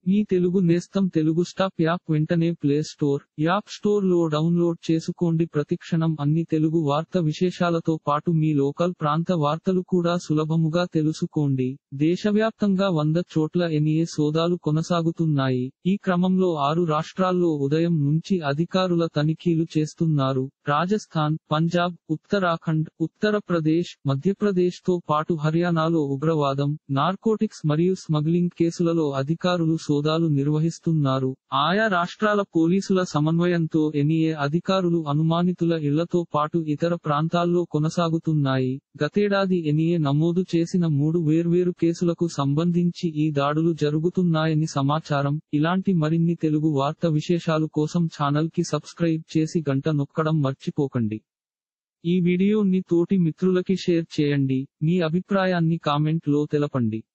మీ తెలుగు నేస్తం Telugu stop app వెంటనే play store app store లో డౌన్లోడ్ చేసుకోండి ప్రతిక్షణం అన్ని తెలుగు వార్త విశేషాలతో పాటు మీ లోకల్ ప్రాంత వార్తలు కూడా సులభముగా తెలుసుకోండి దేశవ్యాప్తంగా వంద చోట్ల ఎన్ఏ సోదాలు కొనసాగుతున్నాయి ఈ క్రమంలో ఆరు రాష్ట్రాల్లో ఉదయం నుంచి అధికారుల తనిఖీలు చేస్తున్నారు రాజస్థాన్ పంజాబ్ ఉత్తరాఖండ్ ఉత్తరప్రదేశ్ మధ్యప్రదేశ్ తో పాటు హర్యానాలో ఉగ్రవాదం నార్కోటిక్స్ మరియు స్మగ్లింగ్ కేసులలో అధికారులు సోదాలు నిర్వహిస్తున్నారు ఆయా రాష్ట్రాల పోలీసుల సమన్వయంతో ఎన్ఈఏ అధికారులు అనుమానితుల ఇళ్లతో పాటు ఇతర ప్రాంతాల్లో కొనసాగుతున్నాయి గతేడాది ఎన్ఈఏ నమోదు చేసిన మూడు వేర్వేరు కేసులకు సంబంధించి ఈ దాడులు జరుగుతున్నాయని సమాచారం ఇలాంటి మరిన్ని తెలుగు వార్త విశేషాలు కోసం ఛానల్ కి సబ్స్క్రైబ్ చేసి గంట నొక్కడం మర్చిపోకండి ఈ వీడియోని తోటి మిత్రులకి షేర్ చేయండి మీ అభిప్రాయాన్ని కామెంట్ లో తెలపండి